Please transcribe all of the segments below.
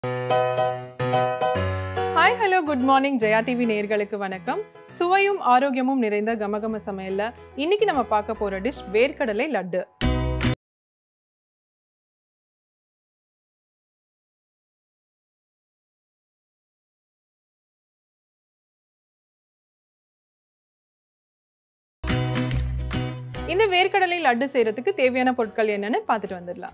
hi hello good morning Jaya TV நேர்களுக்கு வணக்கம் சுவையும் ஆரோக்கியமும் நிறைந்த கமகம சமையல்ல இன்னைக்கு நம்ம பார்க்க போற டிஷ் வேர்க்கடலை லட்டு இந்த வேர்க்கடலை லட்டு செய்யறதுக்கு தேவையான பொருட்கள் என்னன்னு பார்த்துட்டு வந்துடலாம்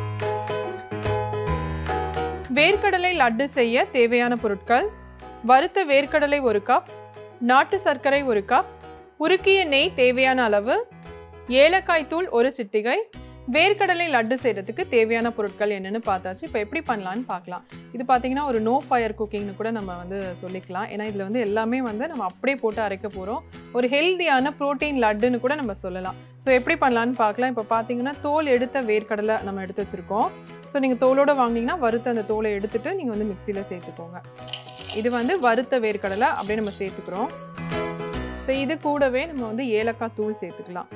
வேர்க்கடலை லட்டு செய்ய தேவையான பொருட்கள் வறுத்த வேர்க்கடலை ஒரு கப் நாட்டு சர்க்கரை ஒரு கப் உருக்கிய நெய் தேவையான அளவு ஏலக்காய் தூள் ஒரு சிட்டிகை வேர்க்கடலை லட்டு செய்கிறதுக்கு தேவையான பொருட்கள் என்னென்னு பார்த்தாச்சு இப்போ எப்படி பண்ணலான்னு பார்க்கலாம் இது பார்த்தீங்கன்னா ஒரு நோ ஃபயர் குக்கிங்னு கூட நம்ம வந்து சொல்லிக்கலாம் ஏன்னா இதில் வந்து எல்லாமே வந்து நம்ம அப்படியே போட்டு அரைக்க போகிறோம் ஒரு ஹெல்தியான ப்ரோட்டீன் லட்டுன்னு கூட நம்ம சொல்லலாம் ஸோ எப்படி பண்ணலான்னு பார்க்கலாம் இப்போ பார்த்தீங்கன்னா தோல் எடுத்த வேர்க்கடலை நம்ம எடுத்து வச்சுருக்கோம் ஸோ நீங்கள் தோலோட வாங்கினீங்கன்னா வறுத்த அந்த தோலை எடுத்துட்டு நீங்கள் வந்து மிக்சியில் சேர்த்துக்கோங்க இது வந்து வறுத்த வேர்க்கடலை அப்படியே நம்ம சேர்த்துக்கிறோம் ஸோ இது கூடவே நம்ம வந்து ஏலக்காய் தூள் சேர்த்துக்கலாம்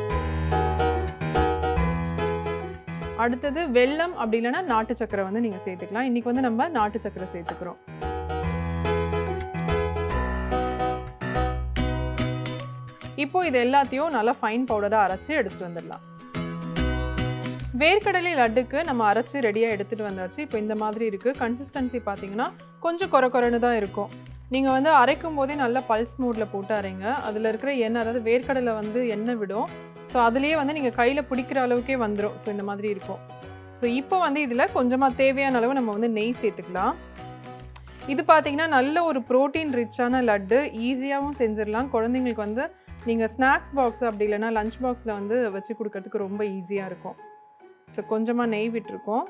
அடுத்தது வெல்லம் அப்படி இல்லைன்னா நாட்டு சக்கரை வந்து நீங்கள் சேர்த்துக்கலாம் இன்னைக்கு வந்து நம்ம நாட்டு சக்கரை சேர்த்துக்கிறோம் இப்போ இது எல்லாத்தையும் நல்லா ஃபைன் பவுடராக அரைச்சி எடுத்துட்டு வந்துடலாம் வேர்க்கடலை லட்டுக்கு நம்ம அரைச்சி ரெடியாக எடுத்துகிட்டு வந்தாச்சு இப்போ இந்த மாதிரி இருக்குது கன்சிஸ்டன்சி பார்த்தீங்கன்னா கொஞ்சம் குறை குறைன்னு தான் இருக்கும் நீங்கள் வந்து அரைக்கும் போதே நல்லா பல்ஸ் மூடில் போட்டு அரைங்க அதில் இருக்கிற எண்ணெய் அதாவது வேர்க்கடலை வந்து எண்ணெய் விடும் ஸோ அதுலேயே வந்து நீங்கள் கையில் பிடிக்கிற அளவுக்கே வந்துடும் ஸோ இந்த மாதிரி இருக்கும் ஸோ இப்போ வந்து இதில் கொஞ்சமாக தேவையான அளவு நம்ம வந்து நெய் சேர்த்துக்கலாம் இது பார்த்தீங்கன்னா நல்ல ஒரு ப்ரோட்டீன் ரிச்சான லட்டு ஈஸியாகவும் செஞ்சிடலாம் குழந்தைங்களுக்கு வந்து நீங்கள் ஸ்நாக்ஸ் பாக்ஸ் அப்படி இல்லைன்னா லஞ்ச் பாக்ஸில் வந்து வச்சு கொடுக்கறதுக்கு ரொம்ப ஈஸியாக இருக்கும் ஸோ கொஞ்சமாக நெய் விட்டுருக்கோம்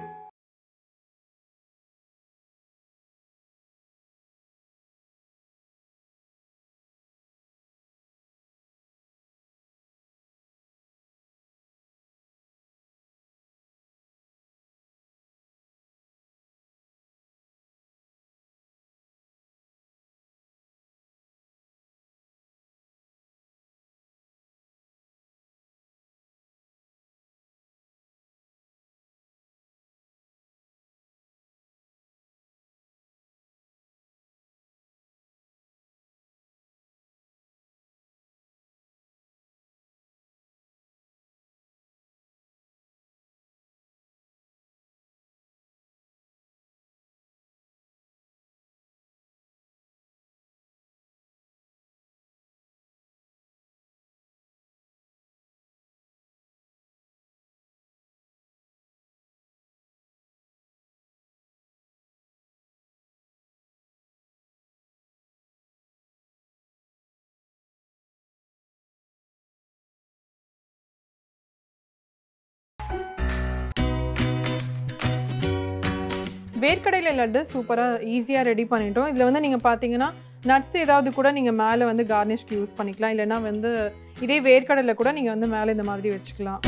வேர்க்கடையில லட்டு சூப்பராக ஈஸியாக ரெடி பண்ணிட்டோம் இதில் வந்து நீங்கள் பார்த்தீங்கன்னா நட்ஸ் ஏதாவது கூட நீங்கள் மேலே வந்து கார்னிஷ்க்கு யூஸ் பண்ணிக்கலாம் இல்லைன்னா வந்து இதே வேர்க்கடலை கூட நீங்கள் வந்து மேலே இந்த மாதிரி வச்சுக்கலாம்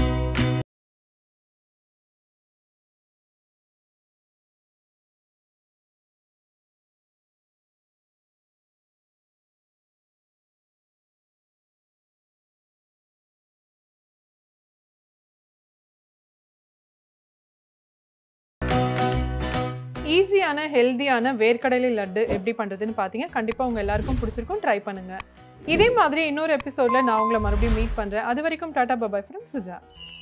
ஈஸியான ஹெல்தியான வேர்க்கடலை லட்டு எப்படி பண்ணுறதுன்னு பார்த்தீங்க கண்டிப்பாக உங்கள் எல்லாருக்கும் பிடிச்சிருக்கும் ட்ரை பண்ணுங்கள் இதே மாதிரி இன்னொரு எபிசோடில் நான் உங்களை மறுபடியும் மீட் பண்ணுறேன் அது வரைக்கும் டாடா பபாய் ஃப்ரம் சுஜா